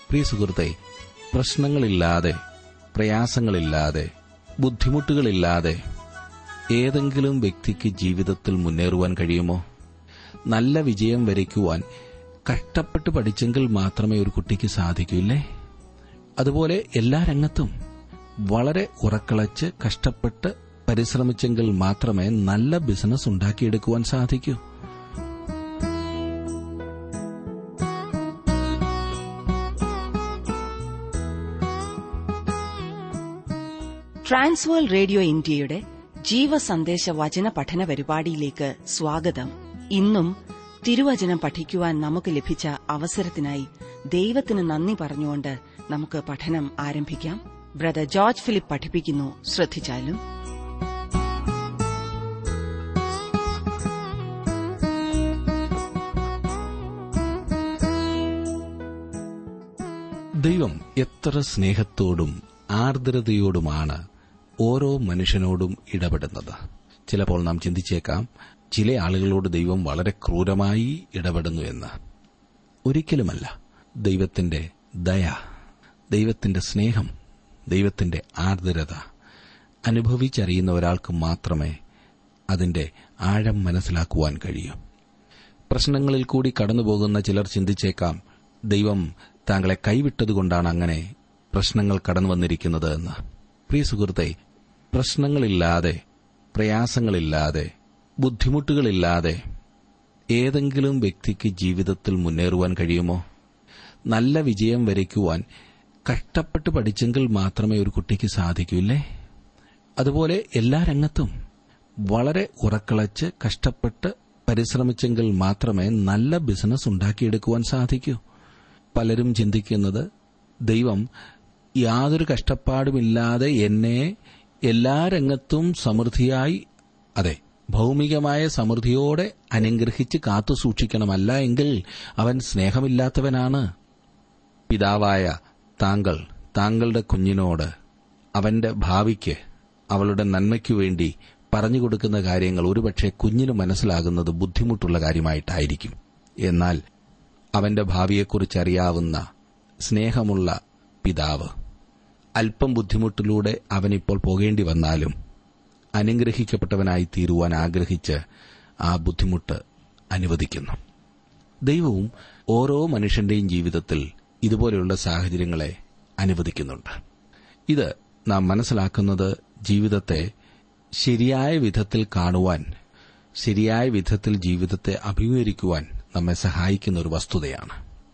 പ്രിയ സുഹൃത്തെ പ്രശ്നങ്ങളില്ലാതെ പ്രയാസങ്ങളില്ലാതെ ബുദ്ധിമുട്ടുകളില്ലാതെ ഏതെങ്കിലും വ്യക്തിക്ക് ജീവിതത്തിൽ മുന്നേറുവാൻ കഴിയുമോ നല്ല വിജയം വരയ്ക്കുവാൻ കഷ്ടപ്പെട്ട് പഠിച്ചെങ്കിൽ മാത്രമേ ഒരു കുട്ടിക്ക് സാധിക്കൂല്ലേ അതുപോലെ എല്ലാ രംഗത്തും വളരെ ഉറക്കളച്ച് കഷ്ടപ്പെട്ട് പരിശ്രമിച്ചെങ്കിൽ മാത്രമേ നല്ല ബിസിനസ് ഉണ്ടാക്കിയെടുക്കുവാൻ സാധിക്കൂ ട്രാൻസ്വേൾ റേഡിയോ ഇന്ത്യയുടെ ജീവസന്ദേശ വചന പഠന പരിപാടിയിലേക്ക് സ്വാഗതം ഇന്നും തിരുവചനം പഠിക്കുവാൻ നമുക്ക് ലഭിച്ച അവസരത്തിനായി ദൈവത്തിന് നന്ദി പറഞ്ഞുകൊണ്ട് നമുക്ക് പഠനം ആരംഭിക്കാം ബ്രദർ ജോർജ് ഫിലിപ്പ് പഠിപ്പിക്കുന്നു ശ്രദ്ധിച്ചാലും ദൈവം എത്ര സ്നേഹത്തോടും ആർദ്രതയോടുമാണ് ഓരോ മനുഷ്യനോടും ഇടപെടുന്നത് ചിലപ്പോൾ നാം ചിന്തിച്ചേക്കാം ചില ആളുകളോട് ദൈവം വളരെ ക്രൂരമായി ഇടപെടുന്നു എന്ന് ഒരിക്കലുമല്ല ദൈവത്തിന്റെ ദയ ദൈവത്തിന്റെ സ്നേഹം ദൈവത്തിന്റെ ആർദ്രത അനുഭവിച്ചറിയുന്ന ഒരാൾക്ക് മാത്രമേ അതിന്റെ ആഴം മനസ്സിലാക്കുവാൻ കഴിയൂ പ്രശ്നങ്ങളിൽ കൂടി കടന്നുപോകുന്ന ചിലർ ചിന്തിച്ചേക്കാം ദൈവം താങ്കളെ കൈവിട്ടതുകൊണ്ടാണ് അങ്ങനെ പ്രശ്നങ്ങൾ കടന്നു വന്നിരിക്കുന്നത് എന്ന് പ്രിയ സുഹൃത്തെ പ്രശ്നങ്ങളില്ലാതെ പ്രയാസങ്ങളില്ലാതെ ബുദ്ധിമുട്ടുകളില്ലാതെ ഏതെങ്കിലും വ്യക്തിക്ക് ജീവിതത്തിൽ മുന്നേറുവാൻ കഴിയുമോ നല്ല വിജയം വരയ്ക്കുവാൻ കഷ്ടപ്പെട്ട് പഠിച്ചെങ്കിൽ മാത്രമേ ഒരു കുട്ടിക്ക് സാധിക്കൂല്ലേ അതുപോലെ എല്ലാ രംഗത്തും വളരെ ഉറക്കളച്ച് കഷ്ടപ്പെട്ട് പരിശ്രമിച്ചെങ്കിൽ മാത്രമേ നല്ല ബിസിനസ് ഉണ്ടാക്കിയെടുക്കുവാൻ സാധിക്കൂ പലരും ചിന്തിക്കുന്നത് ദൈവം യാതൊരു കഷ്ടപ്പാടുമില്ലാതെ എന്നെ എല്ലാ രംഗത്തും സമൃദ്ധിയായി അതെ ഭൗമികമായ സമൃദ്ധിയോടെ അനുഗ്രഹിച്ച് കാത്തു സൂക്ഷിക്കണമല്ല എങ്കിൽ അവൻ സ്നേഹമില്ലാത്തവനാണ് പിതാവായ താങ്കൾ താങ്കളുടെ കുഞ്ഞിനോട് അവന്റെ ഭാവിക്ക് അവളുടെ നന്മയ്ക്കു വേണ്ടി പറഞ്ഞുകൊടുക്കുന്ന കാര്യങ്ങൾ ഒരുപക്ഷെ കുഞ്ഞിന് മനസ്സിലാകുന്നത് ബുദ്ധിമുട്ടുള്ള കാര്യമായിട്ടായിരിക്കും എന്നാൽ അവന്റെ ഭാവിയെക്കുറിച്ചറിയാവുന്ന സ്നേഹമുള്ള പിതാവ് അല്പം ബുദ്ധിമുട്ടിലൂടെ അവനിപ്പോൾ പോകേണ്ടി വന്നാലും അനുഗ്രഹിക്കപ്പെട്ടവനായി തീരുവാൻ ആഗ്രഹിച്ച് ആ ബുദ്ധിമുട്ട് അനുവദിക്കുന്നു ദൈവവും ഓരോ മനുഷ്യന്റെയും ജീവിതത്തിൽ ഇതുപോലെയുള്ള സാഹചര്യങ്ങളെ അനുവദിക്കുന്നുണ്ട് ഇത് നാം മനസ്സിലാക്കുന്നത് ജീവിതത്തെ ശരിയായ വിധത്തിൽ കാണുവാൻ ശരിയായ വിധത്തിൽ ജീവിതത്തെ അഭിമുഖീകരിക്കുവാൻ നമ്മെ സഹായിക്കുന്ന ഒരു വസ്തുതയാണ്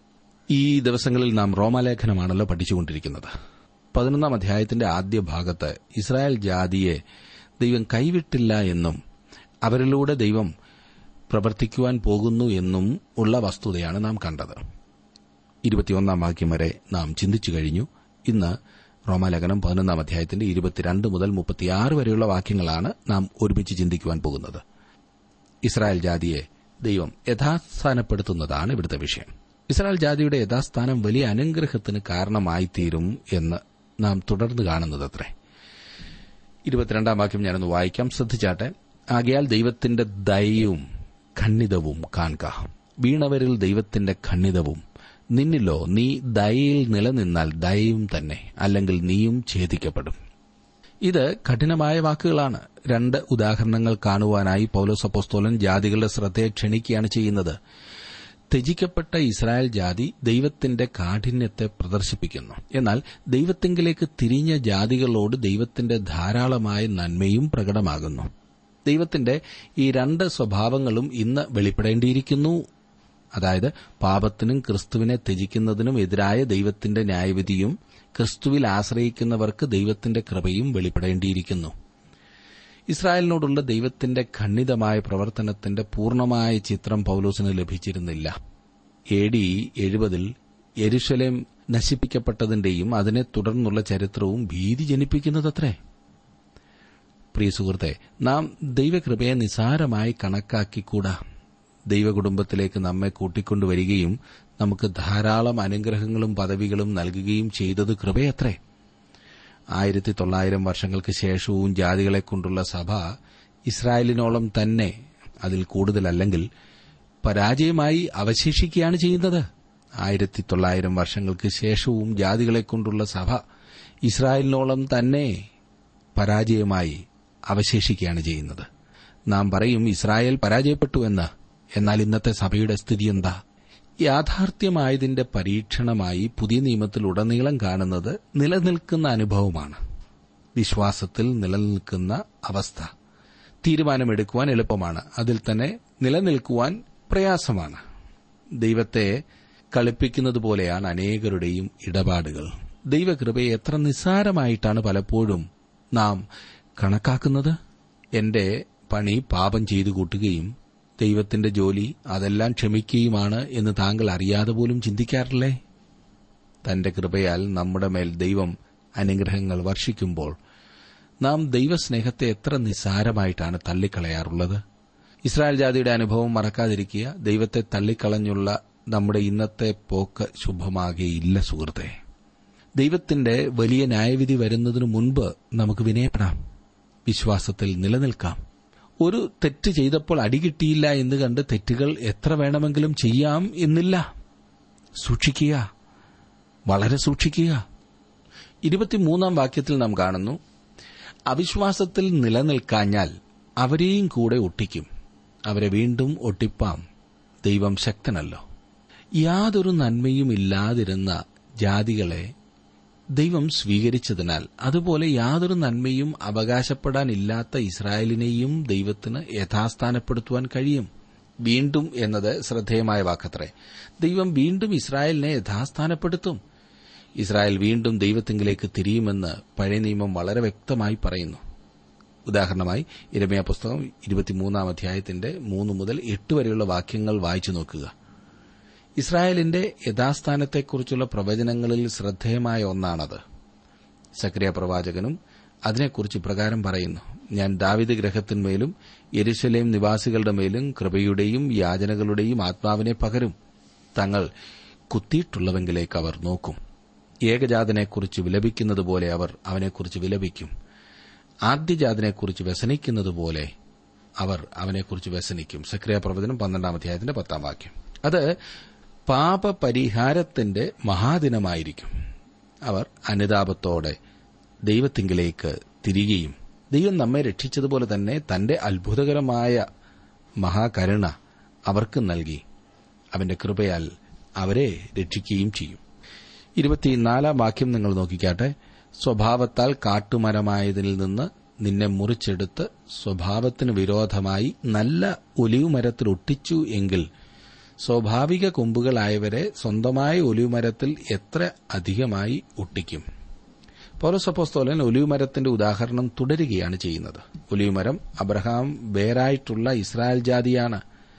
ഈ ദിവസങ്ങളിൽ നാം റോമാലേഖനമാണല്ലോ പഠിച്ചുകൊണ്ടിരിക്കുന്നത് പതിനൊന്നാം അധ്യായത്തിന്റെ ആദ്യ ഭാഗത്ത് ഇസ്രായേൽ ജാതിയെ ദൈവം കൈവിട്ടില്ല എന്നും അവരിലൂടെ ദൈവം പ്രവർത്തിക്കുവാൻ പോകുന്നു എന്നും ഉള്ള വസ്തുതയാണ് നാം കണ്ടത് ഇരുപത്തിയൊന്നാം വാക്യം വരെ നാം ചിന്തിച്ചു കഴിഞ്ഞു ഇന്ന് റോമാലേഖനം പതിനൊന്നാം അധ്യായത്തിന്റെ ഇരുപത്തിരണ്ട് മുതൽ മുപ്പത്തിയാറ് വരെയുള്ള വാക്യങ്ങളാണ് നാം ഒരുമിച്ച് ചിന്തിക്കുവാൻ പോകുന്നത് ഇസ്രായേൽ ജാതിയെ ദൈവം യഥാസ്ഥാനപ്പെടുത്തുന്നതാണ് ഇവിടുത്തെ വിഷയം ഇസ്രായേൽ ജാതിയുടെ യഥാസ്ഥാനം വലിയ അനുഗ്രഹത്തിന് കാരണമായിത്തീരും എന്ന് നാം തുടർന്ന് കാണുന്നതത്രേ ഇരുപത്തിരണ്ടാം വാക്യം ഞാനൊന്ന് വായിക്കാം ശ്രദ്ധിച്ചാട്ടെ ആകയാൽ ദൈവത്തിന്റെ ദയയും ഖണ്ഡിതവും കാൺക വീണവരിൽ ദൈവത്തിന്റെ ഖണ്ഡിതവും നിന്നിലോ നീ ദയയിൽ നിലനിന്നാൽ ദയയും തന്നെ അല്ലെങ്കിൽ നീയും ഛേദിക്കപ്പെടും ഇത് കഠിനമായ വാക്കുകളാണ് രണ്ട് ഉദാഹരണങ്ങൾ കാണുവാനായി പൌലോസ് അപ്പോസ്തോലൻ ജാതികളുടെ ശ്രദ്ധയെ ക്ഷണിക്കുകയാണ് ചെയ്യുന്നത് ത്യജിക്കപ്പെട്ട ഇസ്രായേൽ ജാതി ദൈവത്തിന്റെ കാഠിന്യത്തെ പ്രദർശിപ്പിക്കുന്നു എന്നാൽ ദൈവത്തെങ്കിലേക്ക് തിരിഞ്ഞ ജാതികളോട് ദൈവത്തിന്റെ ധാരാളമായ നന്മയും പ്രകടമാകുന്നു ദൈവത്തിന്റെ ഈ രണ്ട് സ്വഭാവങ്ങളും ഇന്ന് വെളിപ്പെടേണ്ടിയിരിക്കുന്നു അതായത് പാപത്തിനും ക്രിസ്തുവിനെ ത്യജിക്കുന്നതിനും എതിരായ ദൈവത്തിന്റെ ന്യായവിധിയും ക്രിസ്തുവിൽ ആശ്രയിക്കുന്നവർക്ക് ദൈവത്തിന്റെ കൃപയും വെളിപ്പെടേണ്ടിയിരിക്കുന്നു ഇസ്രായേലിനോടുള്ള ദൈവത്തിന്റെ ഖണ്ഡിതമായ പ്രവർത്തനത്തിന്റെ പൂർണ്ണമായ ചിത്രം പൌലോസിന് ലഭിച്ചിരുന്നില്ല എ ഡി എഴുപതിൽ യെരുഷലേം നശിപ്പിക്കപ്പെട്ടതിന്റെയും അതിനെ തുടർന്നുള്ള ചരിത്രവും ഭീതി ജനിപ്പിക്കുന്നതത്രേ പ്രിയ സുഹൃത്തെ നാം ദൈവകൃപയെ നിസാരമായി കണക്കാക്കിക്കൂടാ ദൈവകുടുംബത്തിലേക്ക് നമ്മെ കൂട്ടിക്കൊണ്ടുവരികയും നമുക്ക് ധാരാളം അനുഗ്രഹങ്ങളും പദവികളും നൽകുകയും ചെയ്തത് കൃപയത്രേ ആയിരത്തി തൊള്ളായിരം വർഷങ്ങൾക്ക് ശേഷവും ജാതികളെക്കൊണ്ടുള്ള സഭ ഇസ്രായേലിനോളം തന്നെ അതിൽ കൂടുതലല്ലെങ്കിൽ പരാജയമായി അവശേഷിക്കുകയാണ് ചെയ്യുന്നത് ആയിരത്തി തൊള്ളായിരം വർഷങ്ങൾക്ക് ശേഷവും ജാതികളെക്കൊണ്ടുള്ള സഭ ഇസ്രായേലിനോളം തന്നെ പരാജയമായി അവശേഷിക്കുകയാണ് ചെയ്യുന്നത് നാം പറയും ഇസ്രായേൽ പരാജയപ്പെട്ടു എന്ന് എന്നാൽ ഇന്നത്തെ സഭയുടെ സ്ഥിതി എന്താ യാഥാർത്ഥ്യമായതിന്റെ പരീക്ഷണമായി പുതിയ നിയമത്തിൽ ഉടനീളം കാണുന്നത് നിലനിൽക്കുന്ന അനുഭവമാണ് വിശ്വാസത്തിൽ നിലനിൽക്കുന്ന അവസ്ഥ തീരുമാനമെടുക്കുവാൻ എളുപ്പമാണ് അതിൽ തന്നെ നിലനിൽക്കുവാൻ പ്രയാസമാണ് ദൈവത്തെ കളിപ്പിക്കുന്നത് പോലെയാണ് അനേകരുടെയും ഇടപാടുകൾ ദൈവകൃപയെ എത്ര നിസ്സാരമായിട്ടാണ് പലപ്പോഴും നാം കണക്കാക്കുന്നത് എന്റെ പണി പാപം ചെയ്തു കൂട്ടുകയും ദൈവത്തിന്റെ ജോലി അതെല്ലാം ക്ഷമിക്കുകയുമാണ് എന്ന് താങ്കൾ അറിയാതെ പോലും ചിന്തിക്കാറില്ലേ തന്റെ കൃപയാൽ നമ്മുടെ മേൽ ദൈവം അനുഗ്രഹങ്ങൾ വർഷിക്കുമ്പോൾ നാം ദൈവസ്നേഹത്തെ എത്ര നിസ്സാരമായിട്ടാണ് തള്ളിക്കളയാറുള്ളത് ഇസ്രായേൽ ജാതിയുടെ അനുഭവം മറക്കാതിരിക്കുക ദൈവത്തെ തള്ളിക്കളഞ്ഞുള്ള നമ്മുടെ ഇന്നത്തെ പോക്ക് ശുഭമാകെയില്ല സുഹൃത്തെ ദൈവത്തിന്റെ വലിയ ന്യായവിധി വരുന്നതിനു മുൻപ് നമുക്ക് വിനയപ്പെടാം വിശ്വാസത്തിൽ നിലനിൽക്കാം ഒരു തെറ്റ് ചെയ്തപ്പോൾ അടികിട്ടിയില്ല എന്ന് കണ്ട് തെറ്റുകൾ എത്ര വേണമെങ്കിലും ചെയ്യാം എന്നില്ല സൂക്ഷിക്കുക വളരെ സൂക്ഷിക്കുക ഇരുപത്തിമൂന്നാം വാക്യത്തിൽ നാം കാണുന്നു അവിശ്വാസത്തിൽ നിലനിൽക്കാഞ്ഞാൽ അവരെയും കൂടെ ഒട്ടിക്കും അവരെ വീണ്ടും ഒട്ടിപ്പാം ദൈവം ശക്തനല്ലോ യാതൊരു നന്മയും ഇല്ലാതിരുന്ന ജാതികളെ ദൈവം സ്വീകരിച്ചതിനാൽ അതുപോലെ യാതൊരു നന്മയും അവകാശപ്പെടാനില്ലാത്ത ഇസ്രായേലിനെയും ദൈവത്തിന് യഥാസ്ഥാനപ്പെടുത്തുവാൻ കഴിയും വീണ്ടും എന്നത് ശ്രദ്ധേയമായ വാക്കത്രേ ദൈവം വീണ്ടും ഇസ്രായേലിനെ യഥാസ്ഥാനപ്പെടുത്തും ഇസ്രായേൽ വീണ്ടും ദൈവത്തിങ്കിലേക്ക് തിരിയുമെന്ന് പഴയ നിയമം വളരെ വ്യക്തമായി പറയുന്നു ഉദാഹരണമായി ഇരമയ പുസ്തകം ഇരുപത്തിമൂന്നാം അധ്യായത്തിന്റെ മൂന്ന് മുതൽ എട്ട് വരെയുള്ള വാക്യങ്ങൾ വായിച്ചു നോക്കുക ഇസ്രായേലിന്റെ യഥാസ്ഥാനത്തെക്കുറിച്ചുള്ള പ്രവചനങ്ങളിൽ ശ്രദ്ധേയമായ ഒന്നാണത് സക്രിയ പ്രവാചകനും അതിനെക്കുറിച്ച് ഇപ്രകാരം പറയുന്നു ഞാൻ ദാവിദ് ഗ്രഹത്തിന്മേലും യെരുശലേം നിവാസികളുടെ മേലും കൃപയുടെയും യാചനകളുടെയും ആത്മാവിനെ പകരും തങ്ങൾ കുത്തിയിട്ടുള്ളവെങ്കിലേക്ക് അവർ നോക്കും ഏകജാതനെക്കുറിച്ച് വിലപിക്കുന്നതുപോലെ അവർ അവനെക്കുറിച്ച് വിലപിക്കും ആദ്യജാതനെക്കുറിച്ച് വ്യസനിക്കുന്നതുപോലെ അവർ അവനെക്കുറിച്ച് വ്യസനിക്കും സക്രിയ പ്രവചനം പന്ത്രണ്ടാം അധ്യായത്തിന്റെ പത്താം വാക്യം അത് പാപപരിഹാരത്തിന്റെ മഹാദിനമായിരിക്കും അവർ അനുതാപത്തോടെ ദൈവത്തിങ്കിലേക്ക് തിരികെയും ദൈവം നമ്മെ രക്ഷിച്ചതുപോലെ തന്നെ തന്റെ അത്ഭുതകരമായ മഹാകരുണ അവർക്ക് നൽകി അവന്റെ കൃപയാൽ അവരെ രക്ഷിക്കുകയും ചെയ്യും ഇരുപത്തിനാലാം വാക്യം നിങ്ങൾ നോക്കിക്കാട്ടെ സ്വഭാവത്താൽ കാട്ടുമരമായതിൽ നിന്ന് നിന്നെ മുറിച്ചെടുത്ത് സ്വഭാവത്തിന് വിരോധമായി നല്ല ഒലിവുമരത്തിൽ ഒട്ടിച്ചു എങ്കിൽ സ്വാഭാവിക കൊമ്പുകളായവരെ സ്വന്തമായ ഒലിവുമരത്തിൽ എത്ര അധികമായി ഒട്ടിക്കും പൗരസപ്പോസ്തോലൻ ഒലിവുമരത്തിന്റെ ഉദാഹരണം തുടരുകയാണ് ചെയ്യുന്നത് ഒലിവുമരം അബ്രഹാം വേറായിട്ടുള്ള ഇസ്രായേൽ ജാതിയാണ്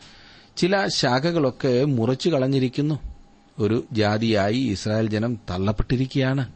ചില ശാഖകളൊക്കെ മുറിച്ചു കളഞ്ഞിരിക്കുന്നു ഒരു ജാതിയായി ഇസ്രായേൽ ജനം തള്ളപ്പെട്ടിരിക്കുകയാണ്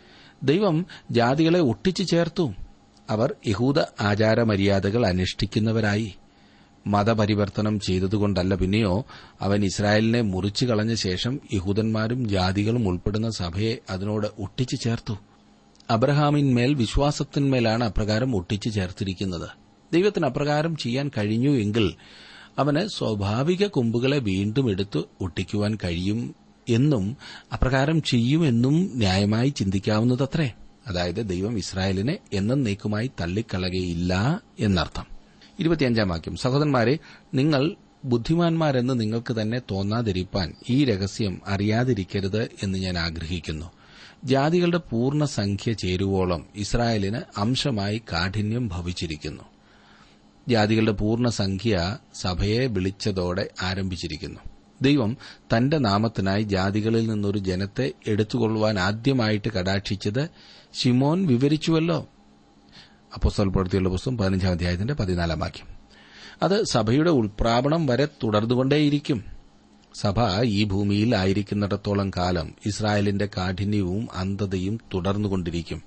ദൈവം ജാതികളെ ഒട്ടിച്ചു ചേർത്തു അവർ യഹൂദ ആചാരമര്യാദകൾ അനുഷ്ഠിക്കുന്നവരായി മതപരിവർത്തനം ചെയ്തതുകൊണ്ടല്ല പിന്നെയോ അവൻ ഇസ്രായേലിനെ മുറിച്ചു കളഞ്ഞ ശേഷം യഹൂദന്മാരും ജാതികളും ഉൾപ്പെടുന്ന സഭയെ അതിനോട് ഒട്ടിച്ചു ചേർത്തു അബ്രഹാമിന്മേൽ വിശ്വാസത്തിന്മേലാണ് അപ്രകാരം ഒട്ടിച്ചു ചേർത്തിരിക്കുന്നത് ദൈവത്തിന് അപ്രകാരം ചെയ്യാൻ കഴിഞ്ഞു എങ്കിൽ അവന് സ്വാഭാവിക കൊമ്പുകളെ വീണ്ടും എടുത്ത് ഒട്ടിക്കുവാൻ കഴിയും എന്നും അപ്രകാരം ചെയ്യുമെന്നും ന്യായമായി ചിന്തിക്കാവുന്നതത്രേ അതായത് ദൈവം ഇസ്രായേലിനെ എന്നേക്കുമായി തള്ളിക്കളകയില്ല എന്നർത്ഥം ഇരുപത്തിയഞ്ചാം വാക്യം സഹോദരന്മാരെ നിങ്ങൾ ബുദ്ധിമാന്മാരെന്ന് നിങ്ങൾക്ക് തന്നെ തോന്നാതിരിപ്പാൻ ഈ രഹസ്യം അറിയാതിരിക്കരുത് എന്ന് ഞാൻ ആഗ്രഹിക്കുന്നു ജാതികളുടെ പൂർണ്ണ സംഖ്യ ചേരുവോളം ഇസ്രായേലിന് അംശമായി കാഠിന്യം ഭവിച്ചിരിക്കുന്നു ജാതികളുടെ പൂർണ്ണ സംഖ്യ സഭയെ വിളിച്ചതോടെ ആരംഭിച്ചിരിക്കുന്നു ദൈവം തന്റെ നാമത്തിനായി ജാതികളിൽ നിന്നൊരു ജനത്തെ എടുത്തുകൊള്ളുവാൻ ആദ്യമായിട്ട് കടാക്ഷിച്ചത് ഷിമോൻ വിവരിച്ചുവല്ലോ അപ്പോസ്തല പ്രവൃത്തിയുള്ള പുസ്തകം പതിനഞ്ചാം അധ്യായത്തിന്റെ പതിനാലാം വാക്യം അത് സഭയുടെ ഉൾപ്രാപണം വരെ തുടർന്നുകൊണ്ടേയിരിക്കും സഭ ഈ ഭൂമിയിൽ ആയിരിക്കുന്നിടത്തോളം കാലം ഇസ്രായേലിന്റെ കാഠിന്യവും അന്ധതയും തുടർന്നുകൊണ്ടിരിക്കും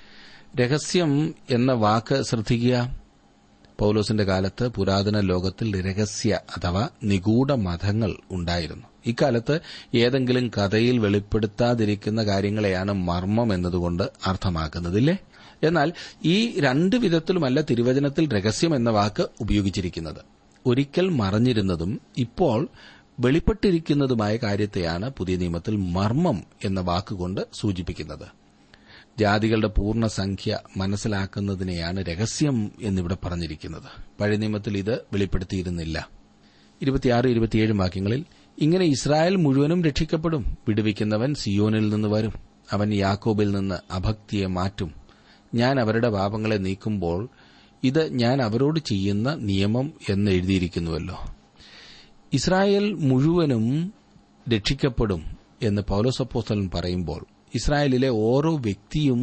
രഹസ്യം എന്ന വാക്ക് ശ്രദ്ധിക്കുക പൌലോസിന്റെ കാലത്ത് പുരാതന ലോകത്തിൽ രഹസ്യ അഥവാ നിഗൂഢ മതങ്ങൾ ഉണ്ടായിരുന്നു ഇക്കാലത്ത് ഏതെങ്കിലും കഥയിൽ വെളിപ്പെടുത്താതിരിക്കുന്ന കാര്യങ്ങളെയാണ് മർമ്മം എന്നതുകൊണ്ട് അർത്ഥമാക്കുന്നതില്ലേ എന്നാൽ ഈ രണ്ട് വിധത്തിലുമല്ല തിരുവചനത്തിൽ രഹസ്യം എന്ന വാക്ക് ഉപയോഗിച്ചിരിക്കുന്നത് ഒരിക്കൽ മറഞ്ഞിരുന്നതും ഇപ്പോൾ വെളിപ്പെട്ടിരിക്കുന്നതുമായ കാര്യത്തെയാണ് പുതിയ നിയമത്തിൽ മർമ്മം എന്ന വാക്കുകൊണ്ട് സൂചിപ്പിക്കുന്നത് ജാതികളുടെ പൂർണ്ണ സംഖ്യ മനസ്സിലാക്കുന്നതിനെയാണ് രഹസ്യം എന്നിവിടെ പറഞ്ഞിരിക്കുന്നത് പഴയ നിയമത്തിൽ ഇത് വെളിപ്പെടുത്തിയിരുന്നില്ല ഇരുപത്തിയാറ് ഇരുപത്തിയേഴ് വാക്യങ്ങളിൽ ഇങ്ങനെ ഇസ്രായേൽ മുഴുവനും രക്ഷിക്കപ്പെടും വിടുവിക്കുന്നവൻ സിയോനിൽ നിന്ന് വരും അവൻ യാക്കോബിൽ നിന്ന് അഭക്തിയെ മാറ്റും ഞാൻ അവരുടെ പാപങ്ങളെ നീക്കുമ്പോൾ ഇത് ഞാൻ അവരോട് ചെയ്യുന്ന നിയമം എന്ന് എഴുതിയിരിക്കുന്നുവല്ലോ ഇസ്രായേൽ മുഴുവനും രക്ഷിക്കപ്പെടും എന്ന് പൌലോസപ്പോസ്തലൻ പറയുമ്പോൾ ഇസ്രായേലിലെ ഓരോ വ്യക്തിയും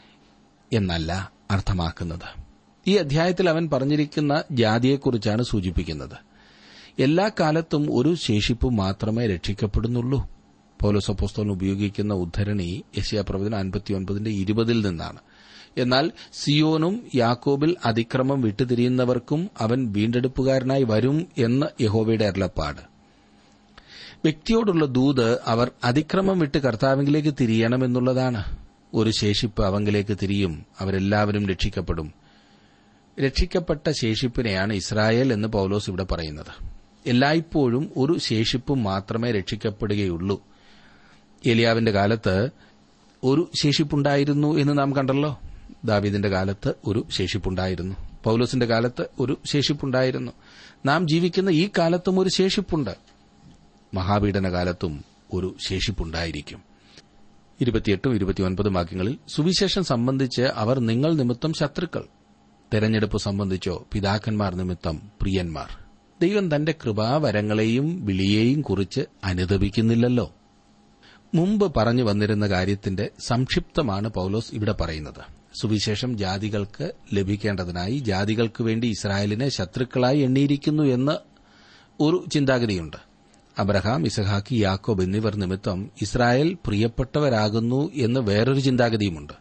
എന്നല്ല അർത്ഥമാക്കുന്നത് ഈ അധ്യായത്തിൽ അവൻ പറഞ്ഞിരിക്കുന്ന ജാതിയെക്കുറിച്ചാണ് സൂചിപ്പിക്കുന്നത് എല്ലാ കാലത്തും ഒരു ശേഷിപ്പ് മാത്രമേ രക്ഷിക്കപ്പെടുന്നുള്ളൂ പൗലോസപ്പോസ്തോലൻ ഉപയോഗിക്കുന്ന ഉദ്ധരണി യശയാ പ്രവചന അൻപത്തിയൊൻപതിന്റെ ഇരുപതിൽ നിന്നാണ് എന്നാൽ സിയോനും യാക്കോബിൽ അതിക്രമം വിട്ടുതിരിയുന്നവർക്കും അവൻ വീണ്ടെടുപ്പുകാരനായി വരും എന്ന് യഹോവയുടെ അരുളപ്പാട് വ്യക്തിയോടുള്ള ദൂത് അവർ അതിക്രമം വിട്ട് കർത്താവിംഗിലേക്ക് തിരിയണമെന്നുള്ളതാണ് ഒരു ശേഷിപ്പ് അവങ്കിലേക്ക് തിരിയും അവരെല്ലാവരും രക്ഷിക്കപ്പെടും രക്ഷിക്കപ്പെട്ട ശേഷിപ്പിനെയാണ് ഇസ്രായേൽ എന്ന് പൌലോസ് ഇവിടെ പറയുന്നത് എല്ലായ്പ്പോഴും ഒരു ശേഷിപ്പ് മാത്രമേ രക്ഷിക്കപ്പെടുകയുള്ളൂ എലിയാവിന്റെ കാലത്ത് ഒരു ശേഷിപ്പുണ്ടായിരുന്നു എന്ന് നാം കണ്ടല്ലോ ദാവീദിന്റെ കാലത്ത് ഒരു ശേഷിപ്പുണ്ടായിരുന്നു പൌലോസിന്റെ കാലത്ത് ഒരു ശേഷിപ്പുണ്ടായിരുന്നു നാം ജീവിക്കുന്ന ഈ കാലത്തും ഒരു ശേഷിപ്പുണ്ട് മഹാപീഡന കാലത്തും ഒരു ശേഷിപ്പുണ്ടായിരിക്കും ഇരുപത്തിയെട്ടും ഇരുപത്തിയൊൻപതും വാക്യങ്ങളിൽ സുവിശേഷം സംബന്ധിച്ച് അവർ നിങ്ങൾ നിമിത്തം ശത്രുക്കൾ തെരഞ്ഞെടുപ്പ് സംബന്ധിച്ചോ പിതാക്കന്മാർ നിമിത്തം പ്രിയന്മാർ ദൈവം തന്റെ കൃപാവരങ്ങളെയും വിളിയെയും കുറിച്ച് അനുദപിക്കുന്നില്ലല്ലോ മുമ്പ് പറഞ്ഞു വന്നിരുന്ന കാര്യത്തിന്റെ സംക്ഷിപ്തമാണ് പൌലോസ് ഇവിടെ പറയുന്നത് സുവിശേഷം ജാതികൾക്ക് ലഭിക്കേണ്ടതിനായി ജാതികൾക്ക് വേണ്ടി ഇസ്രായേലിനെ ശത്രുക്കളായി എണ്ണിയിരിക്കുന്നു എന്ന് ഒരു ചിന്താഗതിയുണ്ട് അബ്രഹാം ഇസഹാക്കി യാക്കോബ് എന്നിവർ നിമിത്തം ഇസ്രായേൽ പ്രിയപ്പെട്ടവരാകുന്നു എന്ന് വേറൊരു ചിന്താഗതിയുമുണ്ട്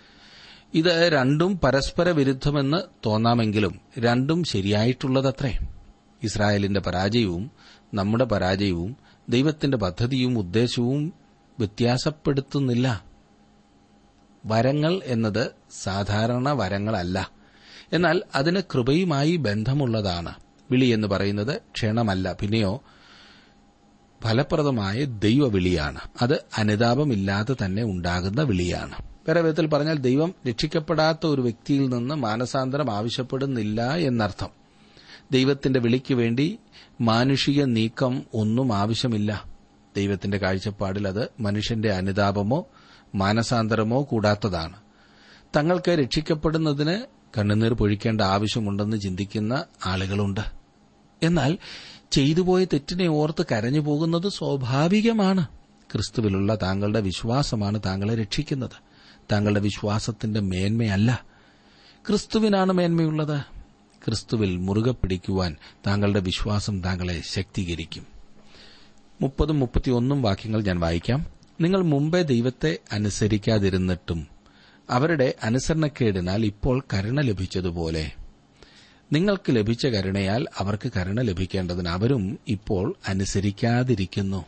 ഇത് രണ്ടും പരസ്പര വിരുദ്ധമെന്ന് തോന്നാമെങ്കിലും രണ്ടും ശരിയായിട്ടുള്ളതത്രേ ഇസ്രായേലിന്റെ പരാജയവും നമ്മുടെ പരാജയവും ദൈവത്തിന്റെ പദ്ധതിയും ഉദ്ദേശവും വ്യത്യാസപ്പെടുത്തുന്നില്ല വരങ്ങൾ എന്നത് സാധാരണ വരങ്ങളല്ല എന്നാൽ അതിന് കൃപയുമായി ബന്ധമുള്ളതാണ് വിളി എന്ന് പറയുന്നത് ക്ഷണമല്ല പിന്നെയോ ഫലപ്രദമായ ദൈവവിളിയാണ് അത് അനുതാപമില്ലാതെ തന്നെ ഉണ്ടാകുന്ന വിളിയാണ് വേറെ വിധത്തിൽ പറഞ്ഞാൽ ദൈവം രക്ഷിക്കപ്പെടാത്ത ഒരു വ്യക്തിയിൽ നിന്ന് മാനസാന്തരം ആവശ്യപ്പെടുന്നില്ല എന്നർത്ഥം ദൈവത്തിന്റെ വിളിക്ക് വേണ്ടി മാനുഷിക നീക്കം ഒന്നും ആവശ്യമില്ല ദൈവത്തിന്റെ കാഴ്ചപ്പാടിൽ അത് മനുഷ്യന്റെ അനുതാപമോ മാനസാന്തരമോ കൂടാത്തതാണ് തങ്ങൾക്ക് രക്ഷിക്കപ്പെടുന്നതിന് കണ്ണുനീർ പൊഴിക്കേണ്ട ആവശ്യമുണ്ടെന്ന് ചിന്തിക്കുന്ന ആളുകളുണ്ട് എന്നാൽ ചെയ്തുപോയ തെറ്റിനെ ഓർത്ത് കരഞ്ഞു പോകുന്നത് സ്വാഭാവികമാണ് ക്രിസ്തുവിലുള്ള താങ്കളുടെ വിശ്വാസമാണ് താങ്കളെ രക്ഷിക്കുന്നത് താങ്കളുടെ വിശ്വാസത്തിന്റെ മേന്മയല്ല ക്രിസ്തുവിനാണ് മേന്മയുള്ളത് ക്രിസ്തുവിൽ മുറുകെ പിടിക്കുവാൻ താങ്കളുടെ വിശ്വാസം താങ്കളെ ശക്തീകരിക്കും മുപ്പതും മുപ്പത്തിയൊന്നും വാക്യങ്ങൾ ഞാൻ വായിക്കാം നിങ്ങൾ മുമ്പേ ദൈവത്തെ അനുസരിക്കാതിരുന്നിട്ടും അവരുടെ അനുസരണക്കേടിനാൽ ഇപ്പോൾ കരുണ ലഭിച്ചതുപോലെ നിങ്ങൾക്ക് ലഭിച്ച കരുണയാൽ അവർക്ക് കരുണ ലഭിക്കേണ്ടതിന് അവരും ഇപ്പോൾ അനുസരിക്കാതിരിക്കുന്നു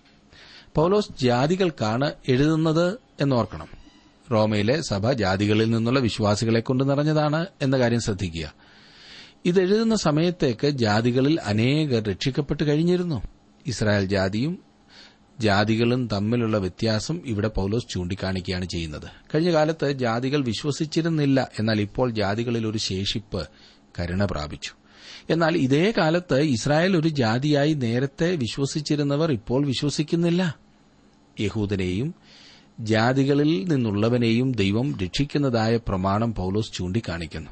പൌലോസ് ജാതികൾക്കാണ് എഴുതുന്നത് എന്നോർക്കണം റോമയിലെ സഭ ജാതികളിൽ നിന്നുള്ള വിശ്വാസികളെ കൊണ്ട് നിറഞ്ഞതാണ് എന്ന കാര്യം ശ്രദ്ധിക്കുക ഇതെഴുതുന്ന സമയത്തേക്ക് ജാതികളിൽ അനേകർ രക്ഷിക്കപ്പെട്ട് കഴിഞ്ഞിരുന്നു ഇസ്രായേൽ ജാതിയും ജാതികളും തമ്മിലുള്ള വ്യത്യാസം ഇവിടെ പൌലോസ് ചൂണ്ടിക്കാണിക്കുകയാണ് ചെയ്യുന്നത് കഴിഞ്ഞ കാലത്ത് ജാതികൾ വിശ്വസിച്ചിരുന്നില്ല എന്നാൽ ഇപ്പോൾ ജാതികളിൽ ഒരു ശേഷിപ്പ് കരുണ പ്രാപിച്ചു എന്നാൽ ഇതേ കാലത്ത് ഇസ്രായേൽ ഒരു ജാതിയായി നേരത്തെ വിശ്വസിച്ചിരുന്നവർ ഇപ്പോൾ വിശ്വസിക്കുന്നില്ല യഹൂദനെയും ജാതികളിൽ നിന്നുള്ളവനെയും ദൈവം രക്ഷിക്കുന്നതായ പ്രമാണം പൌലോസ് ചൂണ്ടിക്കാണിക്കുന്നു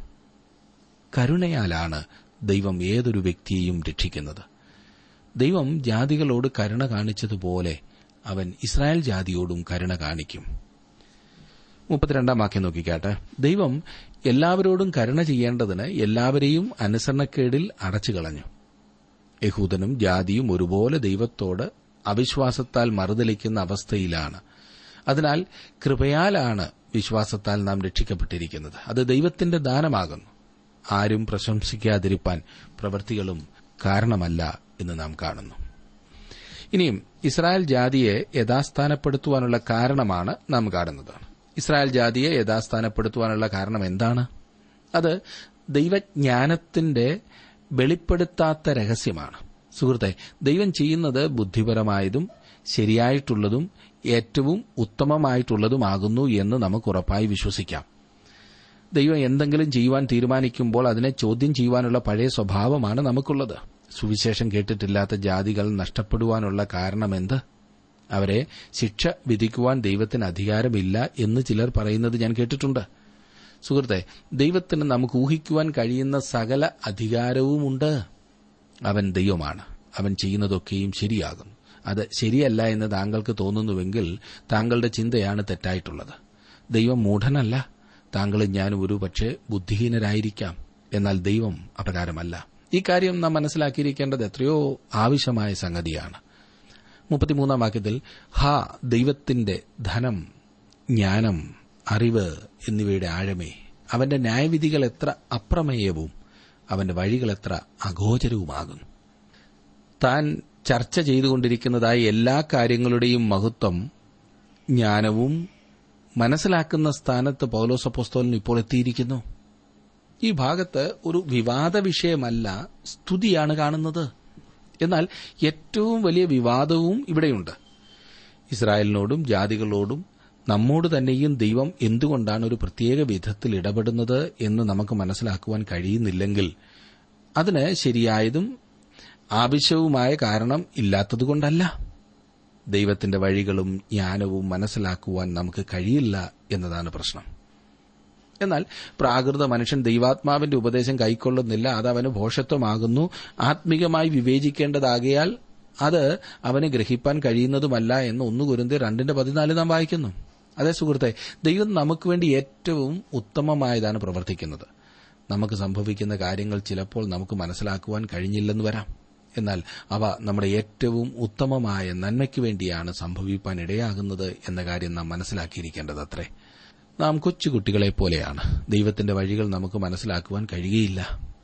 കരുണയാലാണ് ദൈവം ഏതൊരു വ്യക്തിയെയും രക്ഷിക്കുന്നത് ദൈവം ജാതികളോട് കരുണ കാണിച്ചതുപോലെ അവൻ ഇസ്രായേൽ ജാതിയോടും കരുണ കാണിക്കും മുപ്പത്തിരണ്ടാം വാക്യം നോക്കിക്കാട്ടെ ദൈവം എല്ലാവരോടും കരുണ ചെയ്യേണ്ടതിന് എല്ലാവരെയും അനുസരണക്കേടിൽ അടച്ചുകളഞ്ഞു യഹൂദനും ജാതിയും ഒരുപോലെ ദൈവത്തോട് അവിശ്വാസത്താൽ മറുതലിക്കുന്ന അവസ്ഥയിലാണ് അതിനാൽ കൃപയാലാണ് വിശ്വാസത്താൽ നാം രക്ഷിക്കപ്പെട്ടിരിക്കുന്നത് അത് ദൈവത്തിന്റെ ദാനമാകുന്നു ആരും പ്രശംസിക്കാതിരിപ്പാൻ പ്രവൃത്തികളും കാരണമല്ല എന്ന് നാം കാണുന്നു ഇനിയും ഇസ്രായേൽ ജാതിയെ യഥാസ്ഥാനപ്പെടുത്തുവാനുള്ള കാരണമാണ് നാം കാണുന്നത് ഇസ്രായേൽ ജാതിയെ യഥാസ്ഥാനപ്പെടുത്തുവാനുള്ള കാരണം എന്താണ് അത് ദൈവജ്ഞാനത്തിന്റെ വെളിപ്പെടുത്താത്ത രഹസ്യമാണ് സുഹൃത്തെ ദൈവം ചെയ്യുന്നത് ബുദ്ധിപരമായതും ശരിയായിട്ടുള്ളതും ഏറ്റവും ഉത്തമമായിട്ടുള്ളതുമാകുന്നു എന്ന് നമുക്ക് ഉറപ്പായി വിശ്വസിക്കാം ദൈവം എന്തെങ്കിലും ചെയ്യുവാൻ തീരുമാനിക്കുമ്പോൾ അതിനെ ചോദ്യം ചെയ്യുവാനുള്ള പഴയ സ്വഭാവമാണ് നമുക്കുള്ളത് സുവിശേഷം കേട്ടിട്ടില്ലാത്ത ജാതികൾ നഷ്ടപ്പെടുവാനുള്ള കാരണമെന്ത് അവരെ ശിക്ഷ വിധിക്കുവാൻ ദൈവത്തിന് അധികാരമില്ല എന്ന് ചിലർ പറയുന്നത് ഞാൻ കേട്ടിട്ടുണ്ട് സുഹൃത്തെ ദൈവത്തിന് നമുക്ക് ഊഹിക്കുവാൻ കഴിയുന്ന സകല അധികാരവുമുണ്ട് അവൻ ദൈവമാണ് അവൻ ചെയ്യുന്നതൊക്കെയും ശരിയാകും അത് ശരിയല്ല എന്ന് താങ്കൾക്ക് തോന്നുന്നുവെങ്കിൽ താങ്കളുടെ ചിന്തയാണ് തെറ്റായിട്ടുള്ളത് ദൈവം മൂഢനല്ല താങ്കളും ഞാനും ഒരു പക്ഷേ ബുദ്ധിഹീനരായിരിക്കാം എന്നാൽ ദൈവം അപ്രകാരമല്ല ഈ കാര്യം നാം മനസ്സിലാക്കിയിരിക്കേണ്ടത് എത്രയോ ആവശ്യമായ സംഗതിയാണ് മുപ്പത്തിമൂന്നാം വാക്യത്തിൽ ഹാ ദൈവത്തിന്റെ ധനം ജ്ഞാനം അറിവ് എന്നിവയുടെ ആഴമേ അവന്റെ ന്യായവിധികൾ എത്ര അപ്രമേയവും അവന്റെ വഴികൾ എത്ര അഗോചരവുമാകുന്നു താൻ ചർച്ച ചെയ്തുകൊണ്ടിരിക്കുന്നതായ എല്ലാ കാര്യങ്ങളുടെയും മഹത്വം ജ്ഞാനവും മനസ്സിലാക്കുന്ന സ്ഥാനത്ത് പൗലോസപ്പോസ്തോലൻ ഇപ്പോൾ എത്തിയിരിക്കുന്നു ഈ ഭാഗത്ത് ഒരു വിവാദ വിഷയമല്ല സ്തുതിയാണ് കാണുന്നത് എന്നാൽ ഏറ്റവും വലിയ വിവാദവും ഇവിടെയുണ്ട് ഇസ്രായേലിനോടും ജാതികളോടും നമ്മോട് തന്നെയും ദൈവം എന്തുകൊണ്ടാണ് ഒരു പ്രത്യേക വിധത്തിൽ ഇടപെടുന്നത് എന്ന് നമുക്ക് മനസ്സിലാക്കുവാൻ കഴിയുന്നില്ലെങ്കിൽ അതിന് ശരിയായതും ആവശ്യവുമായ കാരണം ഇല്ലാത്തതുകൊണ്ടല്ല ദൈവത്തിന്റെ വഴികളും ജ്ഞാനവും മനസ്സിലാക്കുവാൻ നമുക്ക് കഴിയില്ല എന്നതാണ് പ്രശ്നം എന്നാൽ പ്രാകൃത മനുഷ്യൻ ദൈവാത്മാവിന്റെ ഉപദേശം കൈക്കൊള്ളുന്നില്ല അത് അവന് ഭോഷത്വമാകുന്നു ആത്മീകമായി വിവേചിക്കേണ്ടതാകയാൽ അത് അവന് ഗ്രഹിപ്പാൻ കഴിയുന്നതുമല്ല എന്ന് ഒന്ന് കുരുന്തി രണ്ടിന്റെ പതിനാല് നാം വായിക്കുന്നു അതേ സുഹൃത്തെ ദൈവം നമുക്ക് വേണ്ടി ഏറ്റവും ഉത്തമമായതാണ് പ്രവർത്തിക്കുന്നത് നമുക്ക് സംഭവിക്കുന്ന കാര്യങ്ങൾ ചിലപ്പോൾ നമുക്ക് മനസ്സിലാക്കുവാൻ കഴിഞ്ഞില്ലെന്ന് വരാം എന്നാൽ അവ നമ്മുടെ ഏറ്റവും ഉത്തമമായ നന്മയ്ക്ക് വേണ്ടിയാണ് സംഭവിപ്പാൻ ഇടയാകുന്നത് എന്ന കാര്യം നാം മനസ്സിലാക്കിയിരിക്കേണ്ടത് അത്രേ നാം കൊച്ചുകുട്ടികളെ പോലെയാണ് ദൈവത്തിന്റെ വഴികൾ നമുക്ക് മനസ്സിലാക്കുവാൻ കഴിയുകയില്ല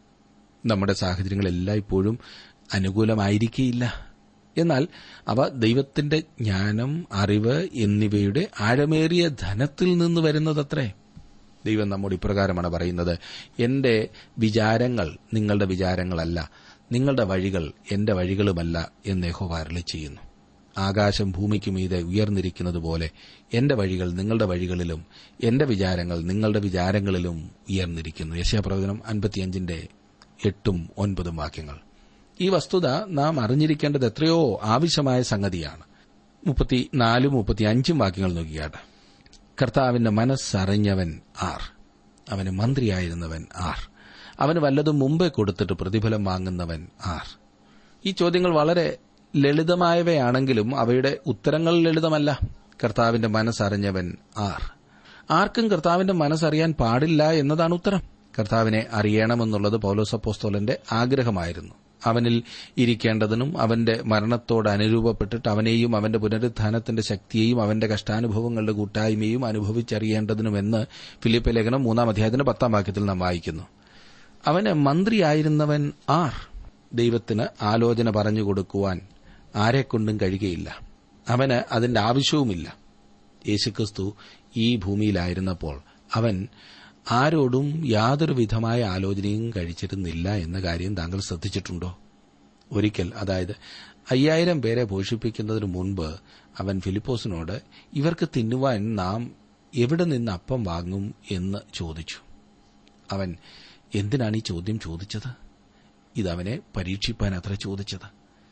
നമ്മുടെ സാഹചര്യങ്ങൾ എല്ലായ്പ്പോഴും അനുകൂലമായിരിക്കില്ല എന്നാൽ അവ ദൈവത്തിന്റെ ജ്ഞാനം അറിവ് എന്നിവയുടെ ആഴമേറിയ ധനത്തിൽ നിന്ന് വരുന്നതത്രേ ദൈവം നമ്മോട് ഇപ്രകാരമാണ് പറയുന്നത് എന്റെ വിചാരങ്ങൾ നിങ്ങളുടെ വിചാരങ്ങളല്ല നിങ്ങളുടെ വഴികൾ എന്റെ വഴികളുമല്ല എന്ന് യഹോവ അരുളി ചെയ്യുന്നു ആകാശം ഭൂമിക്ക് മീതെ ഉയർന്നിരിക്കുന്നത് പോലെ എന്റെ വഴികൾ നിങ്ങളുടെ വഴികളിലും എന്റെ വിചാരങ്ങൾ നിങ്ങളുടെ വിചാരങ്ങളിലും ഉയർന്നിരിക്കുന്നു യശയപ്രവചനം അൻപത്തിയഞ്ചിന്റെ എട്ടും ഒൻപതും വാക്യങ്ങൾ ഈ വസ്തുത നാം അറിഞ്ഞിരിക്കേണ്ടത് എത്രയോ ആവശ്യമായ സംഗതിയാണ് മുപ്പത്തിനാലും മുപ്പത്തിയഞ്ചും വാക്യങ്ങൾ നോക്കിയാട്ടെ കർത്താവിന്റെ മനസ്സറിഞ്ഞവൻ ആർ അവന് മന്ത്രിയായിരുന്നവൻ ആർ അവന് വല്ലതും മുമ്പേ കൊടുത്തിട്ട് പ്രതിഫലം വാങ്ങുന്നവൻ ആർ ഈ ചോദ്യങ്ങൾ വളരെ ലളിതമായവയാണെങ്കിലും അവയുടെ ഉത്തരങ്ങൾ ലളിതമല്ല കർത്താവിന്റെ മനസ്സറിഞ്ഞവൻ ആർ ആർക്കും കർത്താവിന്റെ മനസ്സറിയാൻ പാടില്ല എന്നതാണ് ഉത്തരം കർത്താവിനെ അറിയണമെന്നുള്ളത് പൌലോസപ്പോസ്തോലന്റെ ആഗ്രഹമായിരുന്നു അവനിൽ ഇരിക്കേണ്ടതിനും അവന്റെ മരണത്തോട് അനുരൂപപ്പെട്ടിട്ട് അവനെയും അവന്റെ പുനരുത്ഥാനത്തിന്റെ ശക്തിയെയും അവന്റെ കഷ്ടാനുഭവങ്ങളുടെ കൂട്ടായ്മയും അനുഭവിച്ചറിയേണ്ടതിനുമെന്ന് ഫിലിപ്പ് ലേഖനം മൂന്നാം അധ്യായത്തിന്റെ പത്താം വാക്യത്തിൽ നാം വായിക്കുന്നു അവന് മന്ത്രിയായിരുന്നവൻ ആർ ദൈവത്തിന് ആലോചന പറഞ്ഞു കൊടുക്കുവാൻ ആരെക്കൊണ്ടും കഴിയുകയില്ല അവന് അതിന്റെ ആവശ്യവുമില്ല യേശുക്രിസ്തു ഈ ഭൂമിയിലായിരുന്നപ്പോൾ അവൻ ആരോടും യാതൊരു വിധമായ ആലോചനയും കഴിച്ചിരുന്നില്ല എന്ന കാര്യം താങ്കൾ ശ്രദ്ധിച്ചിട്ടുണ്ടോ ഒരിക്കൽ അതായത് അയ്യായിരം പേരെ പോഷിപ്പിക്കുന്നതിന് മുൻപ് അവൻ ഫിലിപ്പോസിനോട് ഇവർക്ക് തിന്നുവാൻ നാം എവിടെ നിന്ന് അപ്പം വാങ്ങും എന്ന് ചോദിച്ചു അവൻ എന്തിനാണ് ഈ ചോദ്യം ചോദിച്ചത് ഇതവനെ പരീക്ഷിപ്പാൻ അത്ര ചോദിച്ചത്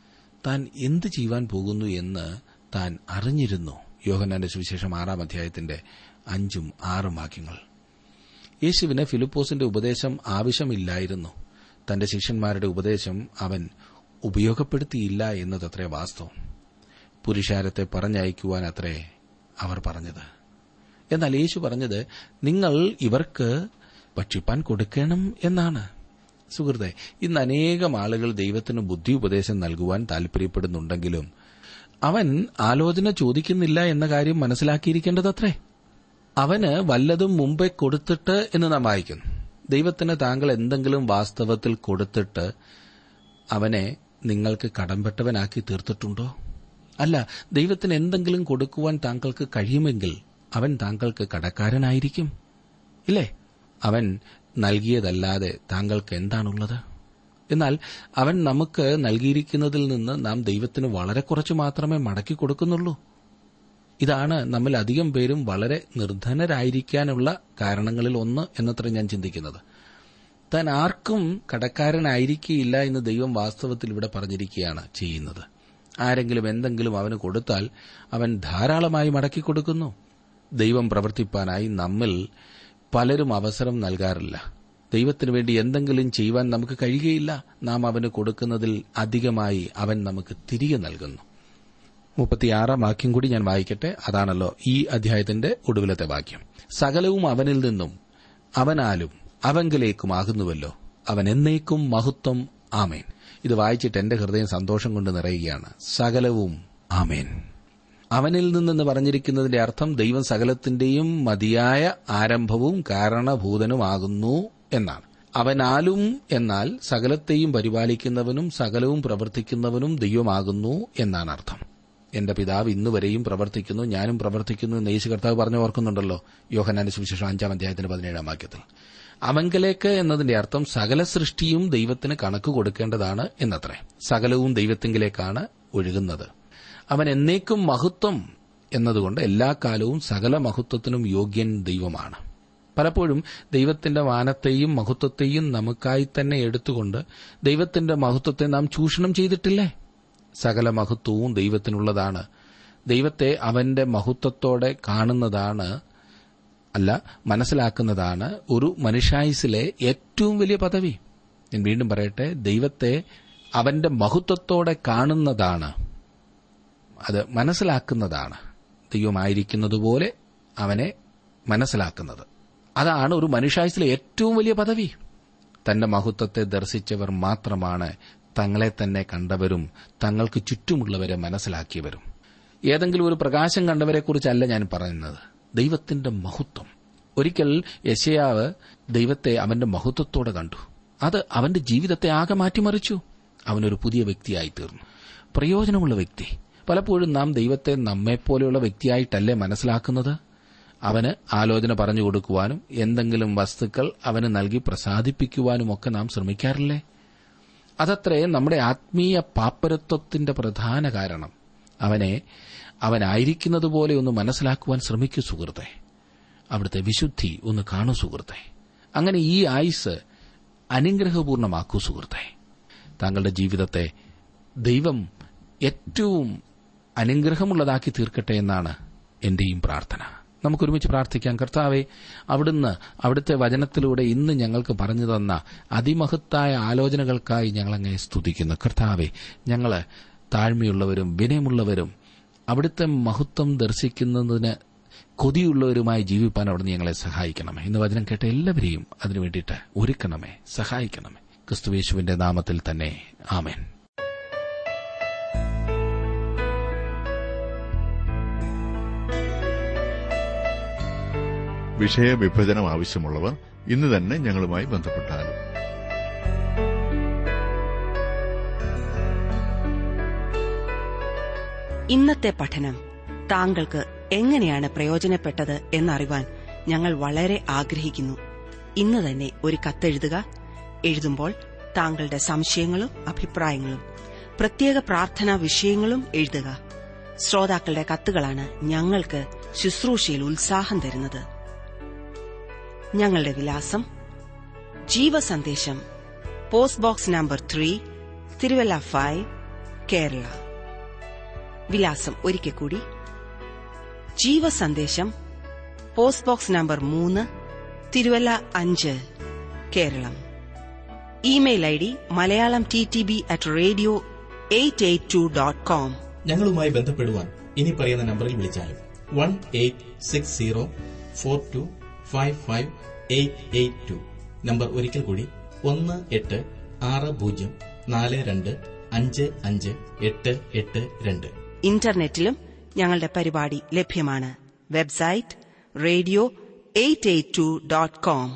താൻ എന്ത് ചെയ്യുവാൻ പോകുന്നു എന്ന് താൻ അറിഞ്ഞിരുന്നു യോഹന്നാന്റെ സുവിശേഷം ആറാം അധ്യായത്തിന്റെ അഞ്ചും ആറും വാക്യങ്ങൾ യേശുവിന് ഫിലിപ്പോസിന്റെ ഉപദേശം ആവശ്യമില്ലായിരുന്നു തന്റെ ശിഷ്യന്മാരുടെ ഉപദേശം അവൻ ഉപയോഗപ്പെടുത്തിയില്ല എന്നതത്രേ വാസ്തവം പുരുഷാരത്തെ പറഞ്ഞയക്കുവാൻ അത്രേ അവർ പറഞ്ഞത് എന്നാൽ യേശു പറഞ്ഞത് നിങ്ങൾ ഇവർക്ക് ഭക്ഷിപ്പാൻ കൊടുക്കണം എന്നാണ് സുഹൃത്തെ ഇന്ന് അനേകം ആളുകൾ ദൈവത്തിന് ബുദ്ധി ഉപദേശം നൽകുവാൻ താൽപര്യപ്പെടുന്നുണ്ടെങ്കിലും അവൻ ആലോചന ചോദിക്കുന്നില്ല എന്ന കാര്യം മനസ്സിലാക്കിയിരിക്കേണ്ടതത്രേ അവന് വല്ലതും മുമ്പേ കൊടുത്തിട്ട് എന്ന് നാം വായിക്കുന്നു ദൈവത്തിന് താങ്കൾ എന്തെങ്കിലും വാസ്തവത്തിൽ കൊടുത്തിട്ട് അവനെ നിങ്ങൾക്ക് കടംപെട്ടവനാക്കി തീർത്തിട്ടുണ്ടോ അല്ല ദൈവത്തിന് എന്തെങ്കിലും കൊടുക്കുവാൻ താങ്കൾക്ക് കഴിയുമെങ്കിൽ അവൻ താങ്കൾക്ക് കടക്കാരനായിരിക്കും ഇല്ലേ അവൻ നൽകിയതല്ലാതെ താങ്കൾക്ക് എന്താണുള്ളത് എന്നാൽ അവൻ നമുക്ക് നൽകിയിരിക്കുന്നതിൽ നിന്ന് നാം ദൈവത്തിന് വളരെ കുറച്ച് മാത്രമേ മടക്കി കൊടുക്കുന്നുള്ളൂ ഇതാണ് നമ്മിൽ അധികം പേരും വളരെ നിർധനരായിരിക്കാനുള്ള കാരണങ്ങളിൽ ഒന്ന് എന്നത്ര ഞാൻ ചിന്തിക്കുന്നത് താൻ ആർക്കും കടക്കാരനായിരിക്കില്ല എന്ന് ദൈവം വാസ്തവത്തിൽ ഇവിടെ പറഞ്ഞിരിക്കുകയാണ് ചെയ്യുന്നത് ആരെങ്കിലും എന്തെങ്കിലും അവന് കൊടുത്താൽ അവൻ ധാരാളമായി മടക്കി കൊടുക്കുന്നു ദൈവം പ്രവർത്തിപ്പാനായി നമ്മിൽ പലരും അവസരം നൽകാറില്ല ദൈവത്തിനു വേണ്ടി എന്തെങ്കിലും ചെയ്യുവാൻ നമുക്ക് കഴിയുകയില്ല നാം അവന് കൊടുക്കുന്നതിൽ അധികമായി അവൻ നമുക്ക് തിരികെ നൽകുന്നു മുപ്പത്തിയാറാം വാക്യം കൂടി ഞാൻ വായിക്കട്ടെ അതാണല്ലോ ഈ അധ്യായത്തിന്റെ ഒടുവിലത്തെ വാക്യം സകലവും അവനിൽ നിന്നും അവനാലും അവങ്കിലേക്കുമാകുന്നുവല്ലോ അവൻ എന്നേക്കും മഹത്വം ആമേൻ ഇത് വായിച്ചിട്ട് എന്റെ ഹൃദയം സന്തോഷം കൊണ്ട് നിറയുകയാണ് സകലവും ആമേൻ അവനിൽ നിന്നെന്ന് പറഞ്ഞിരിക്കുന്നതിന്റെ അർത്ഥം ദൈവം സകലത്തിന്റെയും മതിയായ ആരംഭവും കാരണഭൂതനുമാകുന്നു എന്നാണ് അവനാലും എന്നാൽ സകലത്തെയും പരിപാലിക്കുന്നവനും സകലവും പ്രവർത്തിക്കുന്നവനും ദൈവമാകുന്നു എന്നാണ് അർത്ഥം എന്റെ പിതാവ് ഇന്നുവരെയും പ്രവർത്തിക്കുന്നു ഞാനും പ്രവർത്തിക്കുന്നു എന്ന് യേശു കർത്താവ് പറഞ്ഞു ഓർക്കുന്നുണ്ടല്ലോ യോഹനാന്റെ സുവിശേഷം അഞ്ചാം അധ്യായത്തിന്റെ പതിനേഴാം വാക്യത്തിൽ അവങ്കലേക്ക് എന്നതിന്റെ അർത്ഥം സകല സൃഷ്ടിയും ദൈവത്തിന് കണക്ക് കൊടുക്കേണ്ടതാണ് എന്നത്രേ സകലവും ദൈവത്തിങ്കിലേക്കാണ് ഒഴുകുന്നത് അവൻ എന്നേക്കും മഹത്വം എന്നതുകൊണ്ട് എല്ലാ കാലവും സകല മഹത്വത്തിനും യോഗ്യൻ ദൈവമാണ് പലപ്പോഴും ദൈവത്തിന്റെ വാനത്തെയും മഹത്വത്തെയും നമുക്കായി തന്നെ എടുത്തുകൊണ്ട് ദൈവത്തിന്റെ മഹത്വത്തെ നാം ചൂഷണം ചെയ്തിട്ടില്ലേ സകല മഹത്വവും ദൈവത്തിനുള്ളതാണ് ദൈവത്തെ അവന്റെ മഹത്വത്തോടെ കാണുന്നതാണ് അല്ല മനസ്സിലാക്കുന്നതാണ് ഒരു മനുഷ്യായുസിലെ ഏറ്റവും വലിയ പദവി ഞാൻ വീണ്ടും പറയട്ടെ ദൈവത്തെ അവന്റെ മഹത്വത്തോടെ കാണുന്നതാണ് അത് മനസ്സിലാക്കുന്നതാണ് ദൈവമായിരിക്കുന്നതുപോലെ അവനെ മനസ്സിലാക്കുന്നത് അതാണ് ഒരു മനുഷ്യായുസിലെ ഏറ്റവും വലിയ പദവി തന്റെ മഹത്വത്തെ ദർശിച്ചവർ മാത്രമാണ് തങ്ങളെ തന്നെ കണ്ടവരും തങ്ങൾക്ക് ചുറ്റുമുള്ളവരെ മനസ്സിലാക്കിയവരും ഏതെങ്കിലും ഒരു പ്രകാശം കണ്ടവരെക്കുറിച്ചല്ല ഞാൻ പറയുന്നത് ദൈവത്തിന്റെ മഹത്വം ഒരിക്കൽ യശയാവ് ദൈവത്തെ അവന്റെ മഹത്വത്തോടെ കണ്ടു അത് അവന്റെ ജീവിതത്തെ ആകെ മാറ്റിമറിച്ചു അവനൊരു പുതിയ വ്യക്തിയായി തീർന്നു പ്രയോജനമുള്ള വ്യക്തി പലപ്പോഴും നാം ദൈവത്തെ നമ്മെപ്പോലെയുള്ള വ്യക്തിയായിട്ടല്ലേ മനസ്സിലാക്കുന്നത് അവന് ആലോചന പറഞ്ഞു കൊടുക്കുവാനും എന്തെങ്കിലും വസ്തുക്കൾ അവന് നൽകി പ്രസാദിപ്പിക്കുവാനുമൊക്കെ നാം ശ്രമിക്കാറില്ലേ അതത്രേ നമ്മുടെ ആത്മീയ പാപ്പരത്വത്തിന്റെ പ്രധാന കാരണം അവനെ അവനായിരിക്കുന്നതുപോലെ ഒന്ന് മനസ്സിലാക്കുവാൻ ശ്രമിക്കൂ സുഹൃത്തെ അവിടുത്തെ വിശുദ്ധി ഒന്ന് കാണൂ സുഹൃത്തെ അങ്ങനെ ഈ ആയുസ് അനുഗ്രഹപൂർണമാക്കൂ സുഹൃത്തെ താങ്കളുടെ ജീവിതത്തെ ദൈവം ഏറ്റവും അനുഗ്രഹമുള്ളതാക്കി തീർക്കട്ടെ എന്നാണ് എന്റെയും പ്രാർത്ഥന നമുക്കൊരുമിച്ച് പ്രാർത്ഥിക്കാം കർത്താവെ അവിടുന്ന് അവിടുത്തെ വചനത്തിലൂടെ ഇന്ന് ഞങ്ങൾക്ക് പറഞ്ഞു തന്ന അതിമഹത്തായ ആലോചനകൾക്കായി ഞങ്ങളങ്ങനെ സ്തുതിക്കുന്നു കർത്താവെ ഞങ്ങള് താഴ്മയുള്ളവരും വിനയമുള്ളവരും അവിടുത്തെ മഹത്വം ദർശിക്കുന്നതിന് കൊതിയുള്ളവരുമായി ജീവിപ്പാൻ അവിടുന്ന് ഞങ്ങളെ സഹായിക്കണമേ ഇന്ന് വചനം കേട്ട എല്ലാവരെയും അതിനു വേണ്ടിയിട്ട് ഒരുക്കണമേ സഹായിക്കണമേ ക്രിസ്തുവേശുവിന്റെ നാമത്തിൽ തന്നെ ആമേൻ വിഷയവിഭജനം ആവശ്യമുള്ളവർ ഇന്ന് തന്നെ ഞങ്ങളുമായി ബന്ധപ്പെട്ടാലും ഇന്നത്തെ പഠനം താങ്കൾക്ക് എങ്ങനെയാണ് പ്രയോജനപ്പെട്ടത് എന്നറിവാൻ ഞങ്ങൾ വളരെ ആഗ്രഹിക്കുന്നു ഇന്ന് തന്നെ ഒരു കത്തെഴുതുക എഴുതുമ്പോൾ താങ്കളുടെ സംശയങ്ങളും അഭിപ്രായങ്ങളും പ്രത്യേക പ്രാർത്ഥനാ വിഷയങ്ങളും എഴുതുക ശ്രോതാക്കളുടെ കത്തുകളാണ് ഞങ്ങൾക്ക് ശുശ്രൂഷയിൽ ഉത്സാഹം തരുന്നത് ഞങ്ങളുടെ വിലാസം ജീവസന്ദേശം post box number three Thiruvalla five Kerala വിലാസം ഒരിക്കൽ കൂടി ജീവസന്ദേശം പോസ്റ്റ് ബോക്സ് നമ്പർ മൂന്ന് തിരുവല്ല അഞ്ച് Keralam email I D Malayalam T T B at radio eight eight two dot com ഞങ്ങളുമായി ബന്ധപ്പെടുവാൻ ഇനി പറയുന്ന നമ്പറിൽ വിളിച്ചാലും one eight six zero four two five five eight eight two number ഒരിക്കൽ കൂടി ഒന്ന് എട്ട് ആറ് പൂജ്യം നാല് രണ്ട് അഞ്ച് അഞ്ച് എട്ട് എട്ട് രണ്ട് ഇന്റർനെറ്റിലും ഞങ്ങളുടെ പരിപാടി ലഭ്യമാണ് website radio eight eight two dot com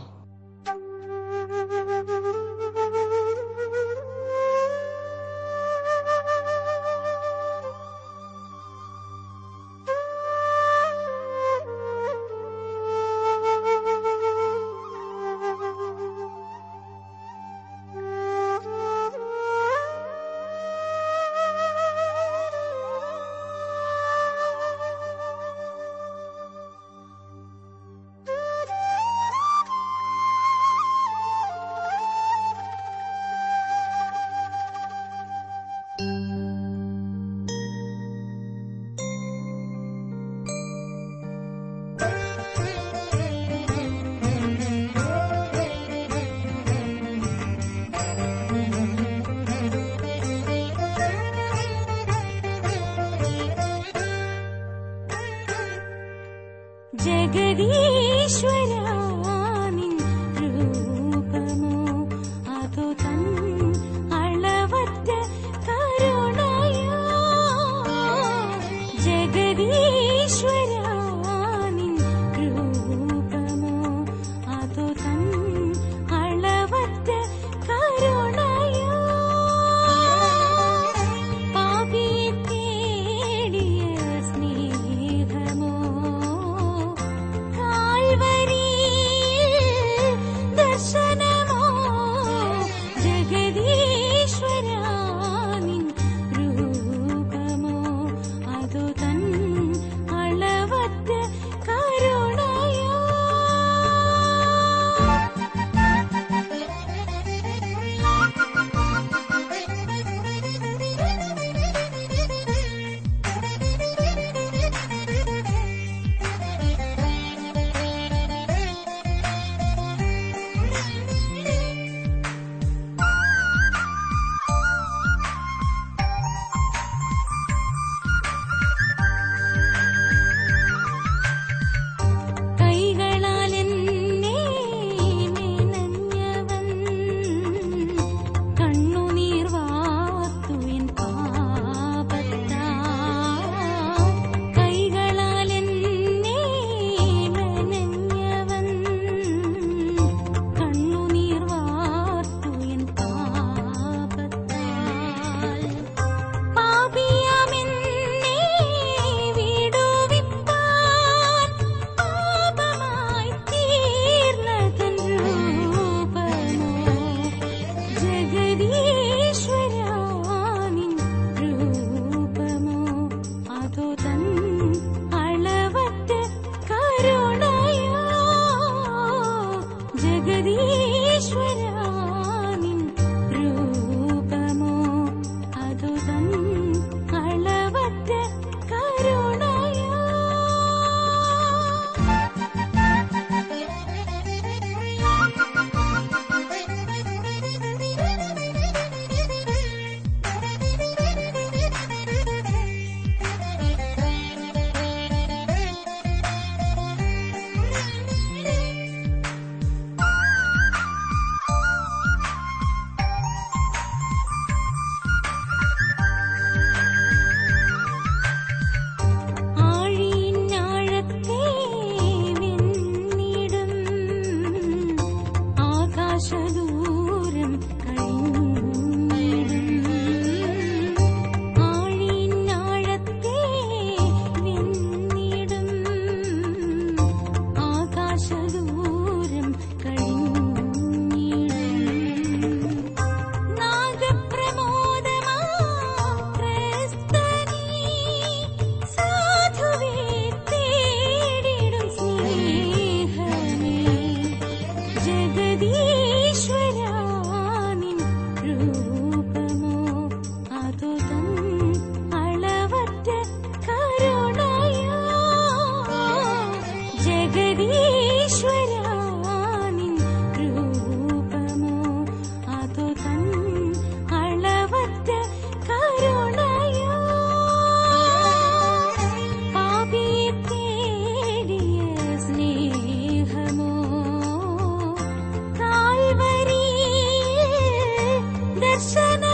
ദർശന